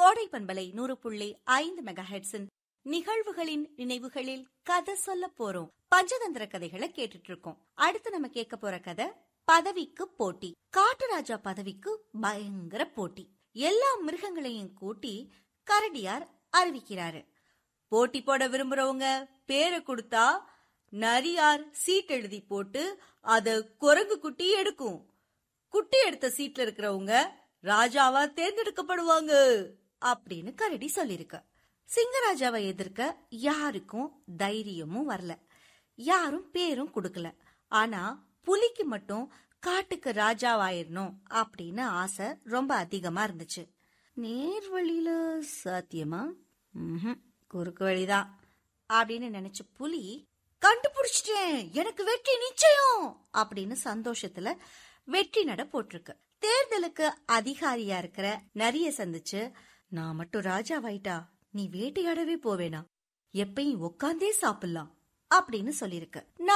கோடை பண்பலை நூறு புள்ளி ஐந்து மெகா ஹெட்ஸின் நிகழ்வுகளின் நினைவுகளில் கதை சொல்ல போறோம் பஞ்சதந்திர கதைகளை கேட்டுட்டு இருக்கோம் அடுத்து நம்ம கேட்க போற கதை பதவிக்கு போட்டி காட்டுராஜா பதவிக்கு பயங்கர போட்டி எல்லா மிருகங்களையும் கூட்டி கரடியார் அறிவிக்கிறாரு போட்டி போட விரும்புறவங்க பேரை கொடுத்தா நரியார் சீட் எழுதி போட்டு அத குரங்கு குட்டி எடுக்கும் குட்டி எடுத்த சீட்ல இருக்கிறவங்க ராஜாவா தேர்ந்தெடுக்கப்படுவாங்க அப்படின்னு கரடி சொல்லிருக்க சிங்கராஜாவை எதிர்க்க யாருக்கும் தைரியமும் வரல யாரும் பேரும் கொடுக்கல ஆனா புலிக்கு மட்டும் காட்டுக்கு ராஜாவாயிரணும் அப்படின்னு ஆசை ரொம்ப அதிகமா இருந்துச்சு நேர் வழியில சாத்தியமா ம்ஹும், குறுக்கு வழிதான் அப்படின்னு நினைச்ச புலி கண்டுபிடிச்சிட்டேன் எனக்கு வெற்றி நிச்சயம் அப்படின்னு சந்தோஷத்துல வெற்றி நட போட்டிருக்கு தேர்தலுக்கு அதிகாரியா இருக்கிற நரிய சந்திச்சு நான் மட்டும் ராஜாவாயிட்டா நீ வேட்டையாடவே போவேனா எப்பயும் உட்காந்தே சாப்பிடலாம் அப்படின்னு சொல்லிருக்கு